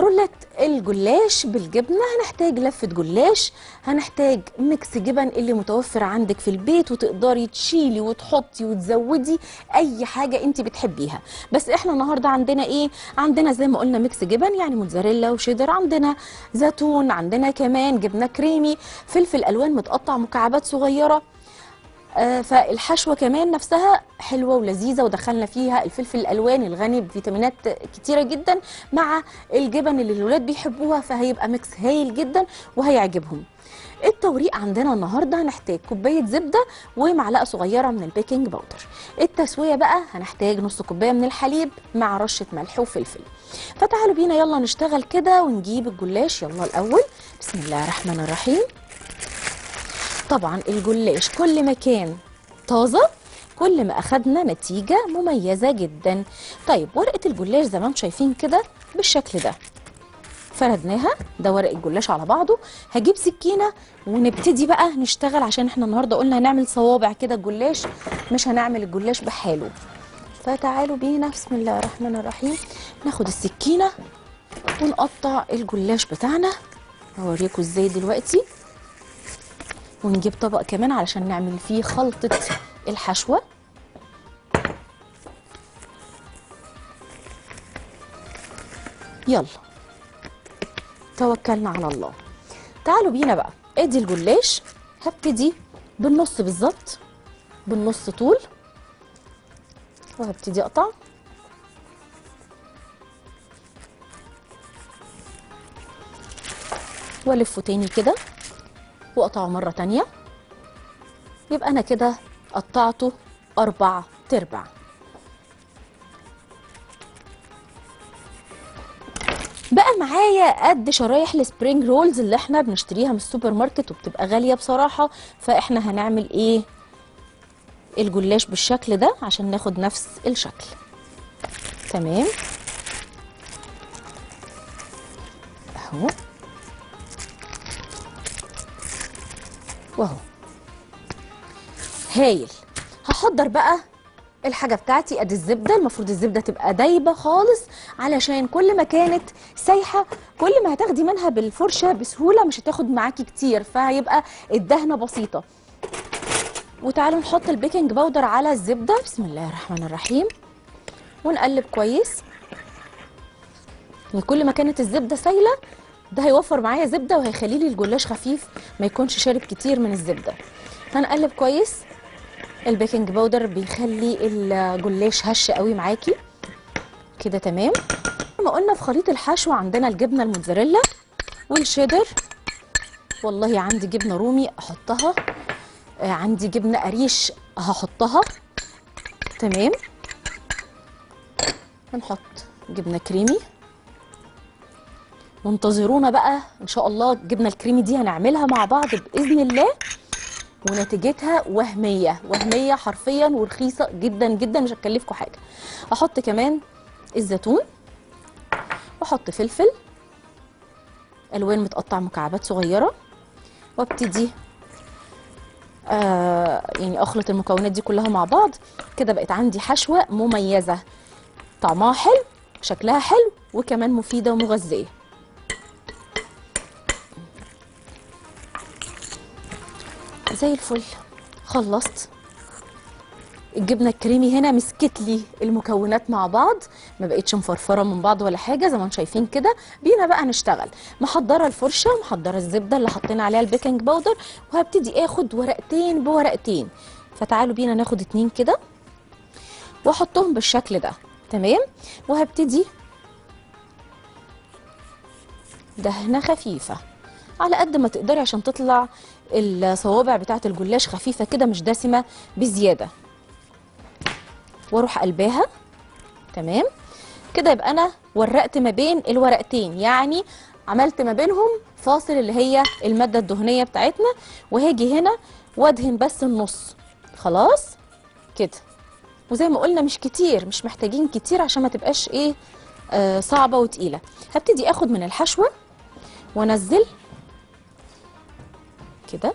رولة الجلاش بالجبنة هنحتاج لفة جلاش هنحتاج ميكس جبن اللي متوفر عندك في البيت وتقدري تشيلي وتحطي وتزودي أي حاجة أنت بتحبيها بس احنا النهاردة عندنا إيه؟ عندنا زي ما قلنا ميكس جبن يعني موتزاريلا وشيدر عندنا زيتون عندنا كمان جبنة كريمي فلفل ألوان متقطع مكعبات صغيرة آه، فالحشوه كمان نفسها حلوه ولذيذه ودخلنا فيها الفلفل الالوان الغني بفيتامينات كتيره جدا مع الجبن اللي الولاد بيحبوها فهيبقى ميكس هايل جدا وهيعجبهم التوريق عندنا النهارده هنحتاج كوبايه زبده ومعلقه صغيره من البيكنج باودر التسويه بقى هنحتاج نص كوبايه من الحليب مع رشه ملح وفلفل فتعالوا بينا يلا نشتغل كده ونجيب الجلاش يلا الاول بسم الله الرحمن الرحيم طبعا الجلاش كل ما كان طازه كل ما اخدنا نتيجه مميزه جدا طيب ورقه الجلاش زي ما انتم شايفين كده بالشكل ده فردناها ده ورق الجلاش على بعضه هجيب سكينه ونبتدي بقى نشتغل عشان احنا النهارده قلنا هنعمل صوابع كده الجلاش مش هنعمل الجلاش بحاله فتعالوا بينا بسم الله الرحمن الرحيم ناخد السكينه ونقطع الجلاش بتاعنا هوريكم ازاي دلوقتي ونجيب طبق كمان علشان نعمل فيه خلطة الحشوة يلا توكلنا على الله تعالوا بينا بقى ادي الجلاش هبتدي بالنص بالظبط بالنص طول وهبتدي اقطع والفه تاني كده واقطعه مره تانية يبقى انا كده قطعته اربع تربع بقى معايا قد شرايح السبرينج رولز اللي احنا بنشتريها من السوبر ماركت وبتبقى غاليه بصراحه فاحنا هنعمل ايه الجلاش بالشكل ده عشان ناخد نفس الشكل تمام اهو واهو هايل هحضر بقى الحاجة بتاعتي ادي الزبدة المفروض الزبدة تبقى دايبة خالص علشان كل ما كانت سايحة كل ما هتاخدي منها بالفرشة بسهولة مش هتاخد معاكي كتير فهيبقى الدهنة بسيطة وتعالوا نحط البيكنج باودر على الزبدة بسم الله الرحمن الرحيم ونقلب كويس كل ما كانت الزبدة سايلة ده هيوفر معايا زبده وهيخلي لي الجلاش خفيف ما يكونش شارب كتير من الزبده هنقلب كويس البيكنج باودر بيخلي الجلاش هش قوي معاكي كده تمام ما قلنا في خليط الحشو عندنا الجبنه الموتزاريلا والشيدر والله عندي جبنه رومي احطها آه عندي جبنه قريش هحطها تمام هنحط جبنه كريمي وانتظرونا بقى ان شاء الله الجبنه الكريمي دي هنعملها مع بعض باذن الله ونتيجتها وهميه وهميه حرفيا ورخيصه جدا جدا مش هتكلفكم حاجه احط كمان الزيتون واحط فلفل الوان متقطع مكعبات صغيره وابتدي آه يعني اخلط المكونات دي كلها مع بعض كده بقت عندي حشوه مميزه طعمها حلو شكلها حلو وكمان مفيده ومغذيه زي الفل خلصت الجبنه الكريمي هنا مسكت لي المكونات مع بعض ما بقتش مفرفره من بعض ولا حاجه زي ما انتم شايفين كده بينا بقى نشتغل محضره الفرشه محضره الزبده اللي حطينا عليها البيكنج باودر وهبتدي اخد ورقتين بورقتين فتعالوا بينا ناخد اتنين كده واحطهم بالشكل ده تمام وهبتدي دهنه خفيفه على قد ما تقدري عشان تطلع الصوابع بتاعه الجلاش خفيفه كده مش دسمه بزياده واروح قلباها تمام كده يبقى انا ورقت ما بين الورقتين يعني عملت ما بينهم فاصل اللي هي الماده الدهنيه بتاعتنا وهاجي هنا وادهن بس النص خلاص كده وزي ما قلنا مش كتير مش محتاجين كتير عشان ما تبقاش ايه آه صعبه وتقيله هبتدي اخد من الحشوه وانزل كده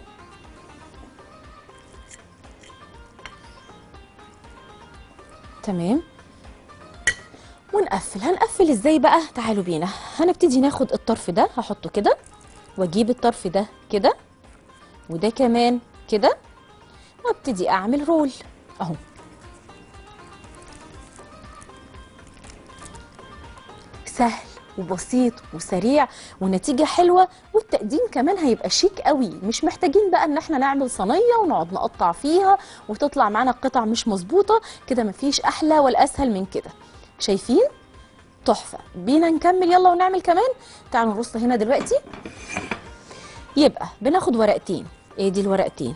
تمام ونقفل هنقفل ازاي بقى تعالوا بينا هنبتدي ناخد الطرف ده هحطه كده واجيب الطرف ده كده وده كمان كده وابتدي اعمل رول اهو سهل وبسيط وسريع ونتيجة حلوة والتقديم كمان هيبقى شيك قوي مش محتاجين بقى ان احنا نعمل صينية ونقعد نقطع فيها وتطلع معانا القطع مش مظبوطة كده مفيش احلى ولا اسهل من كده شايفين تحفة بينا نكمل يلا ونعمل كمان تعالوا نرص هنا دلوقتي يبقى بناخد ورقتين ايه دي الورقتين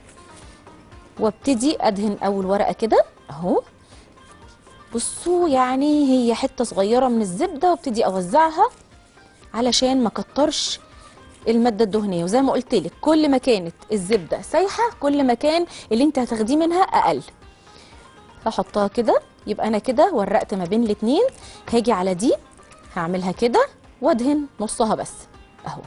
وابتدي ادهن اول ورقة كده اهو بصوا يعني هي حته صغيره من الزبده وابتدي اوزعها علشان ما كترش الماده الدهنيه وزي ما قلت لك كل ما كانت الزبده سايحه كل ما كان اللي انت هتاخديه منها اقل هحطها كده يبقى انا كده ورقت ما بين الاتنين هاجي على دي هعملها كده وادهن نصها بس اهو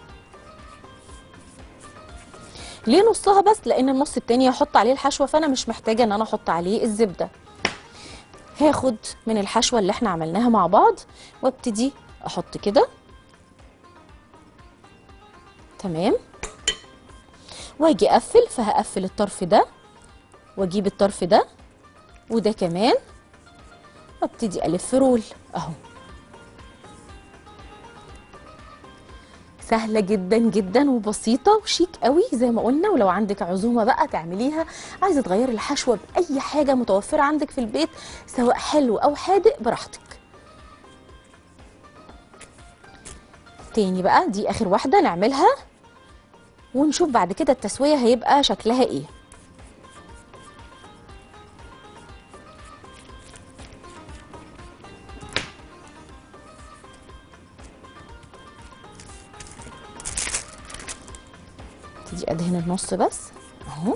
ليه نصها بس لان النص التاني هحط عليه الحشوه فانا مش محتاجه ان انا احط عليه الزبده هاخد من الحشوه اللي احنا عملناها مع بعض وابتدي احط كده تمام واجي اقفل فهقفل الطرف ده واجيب الطرف ده وده كمان وابتدي الف رول اهو سهله جدا جدا وبسيطه وشيك قوي زي ما قلنا ولو عندك عزومه بقى تعمليها عايزه تغيري الحشوه باي حاجه متوفره عندك في البيت سواء حلو او حادق براحتك تاني بقى دي اخر واحده نعملها ونشوف بعد كده التسويه هيبقى شكلها ايه ابتدي ادهن النص بس اهو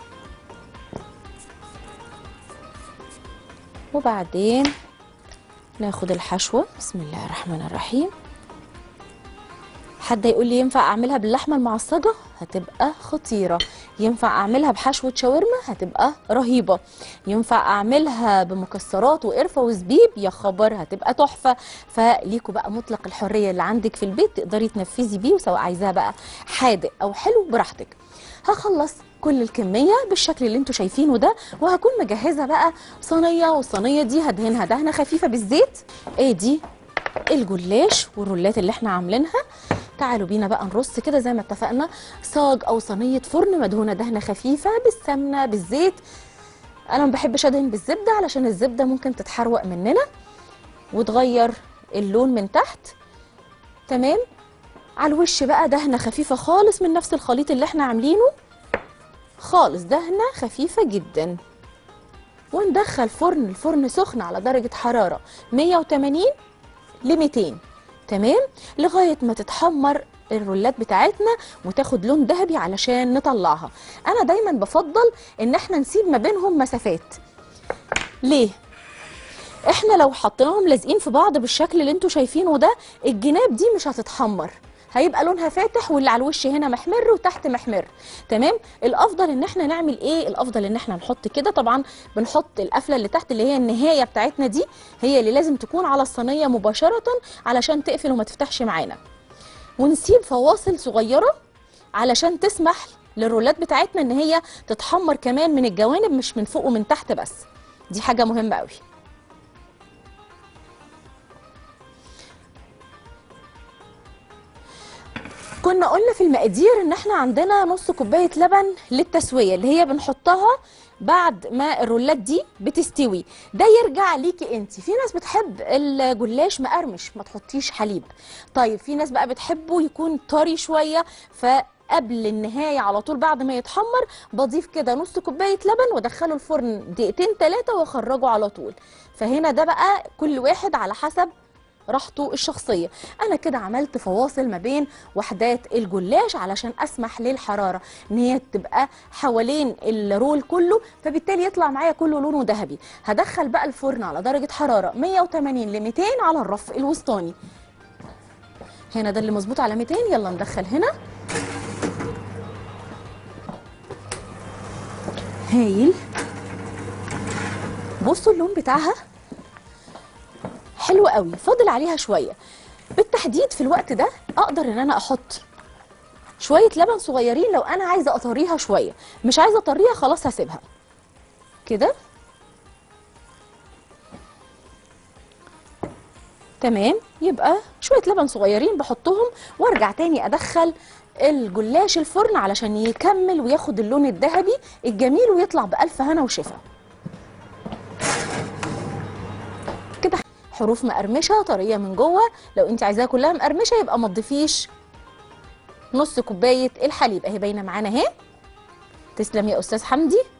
وبعدين ناخد الحشوه بسم الله الرحمن الرحيم حد يقول لي ينفع اعملها باللحمه المعصجه هتبقى خطيره ينفع اعملها بحشوه شاورما هتبقى رهيبه ينفع اعملها بمكسرات وقرفه وزبيب يا خبر هتبقى تحفه فليكوا بقى مطلق الحريه اللي عندك في البيت تقدري تنفذي بيه وسواء عايزاها بقى حادق او حلو براحتك هخلص كل الكميه بالشكل اللي انتوا شايفينه ده وهكون مجهزه بقى صينيه والصينيه دي هدهنها دهنه خفيفه بالزيت ايه دي الجلاش والرولات اللي احنا عاملينها تعالوا بينا بقى نرص كده زي ما اتفقنا صاج او صينيه فرن مدهونه دهنه خفيفه بالسمنه بالزيت انا ما بحبش ادهن بالزبده علشان الزبده ممكن تتحروق مننا وتغير اللون من تحت تمام على الوش بقى دهنه خفيفه خالص من نفس الخليط اللي احنا عاملينه خالص دهنه خفيفه جدا وندخل فرن الفرن سخن على درجه حراره 180 ل 200 تمام لغايه ما تتحمر الرولات بتاعتنا وتاخد لون ذهبي علشان نطلعها انا دايما بفضل ان احنا نسيب ما بينهم مسافات ليه احنا لو حطيناهم لازقين في بعض بالشكل اللي انتوا شايفينه ده الجناب دي مش هتتحمر هيبقى لونها فاتح واللي على الوش هنا محمر وتحت محمر تمام الافضل ان احنا نعمل ايه الافضل ان احنا نحط كده طبعا بنحط القفله اللي تحت اللي هي النهايه بتاعتنا دي هي اللي لازم تكون على الصينيه مباشره علشان تقفل وما تفتحش معانا ونسيب فواصل صغيره علشان تسمح للرولات بتاعتنا ان هي تتحمر كمان من الجوانب مش من فوق ومن تحت بس دي حاجه مهمه قوي كنا قلنا في المقادير ان احنا عندنا نص كوبايه لبن للتسويه اللي هي بنحطها بعد ما الرولات دي بتستوي ده يرجع ليكي انت في ناس بتحب الجلاش مقرمش ما تحطيش حليب طيب في ناس بقى بتحبه يكون طري شويه فقبل النهايه على طول بعد ما يتحمر بضيف كده نص كوبايه لبن وادخله الفرن دقيقتين ثلاثه واخرجه على طول فهنا ده بقى كل واحد على حسب راحته الشخصية أنا كده عملت فواصل ما بين وحدات الجلاش علشان أسمح للحرارة إن هي تبقى حوالين الرول كله فبالتالي يطلع معايا كله لونه ذهبي هدخل بقى الفرن على درجة حرارة 180 ل 200 على الرف الوسطاني هنا ده اللي مظبوط على 200 يلا ندخل هنا هايل بصوا اللون بتاعها حلو قوي فاضل عليها شويه بالتحديد في الوقت ده اقدر ان انا احط شويه لبن صغيرين لو انا عايزه اطريها شويه مش عايزه اطريها خلاص هسيبها كده تمام يبقى شويه لبن صغيرين بحطهم وارجع تاني ادخل الجلاش الفرن علشان يكمل وياخد اللون الذهبي الجميل ويطلع بألف هنا وشفا كده حروف مقرمشه طريه من جوه لو انت عايزاها كلها مقرمشه يبقى ما تضيفيش نص كوبايه الحليب اهي باينه معانا اهي تسلم يا استاذ حمدي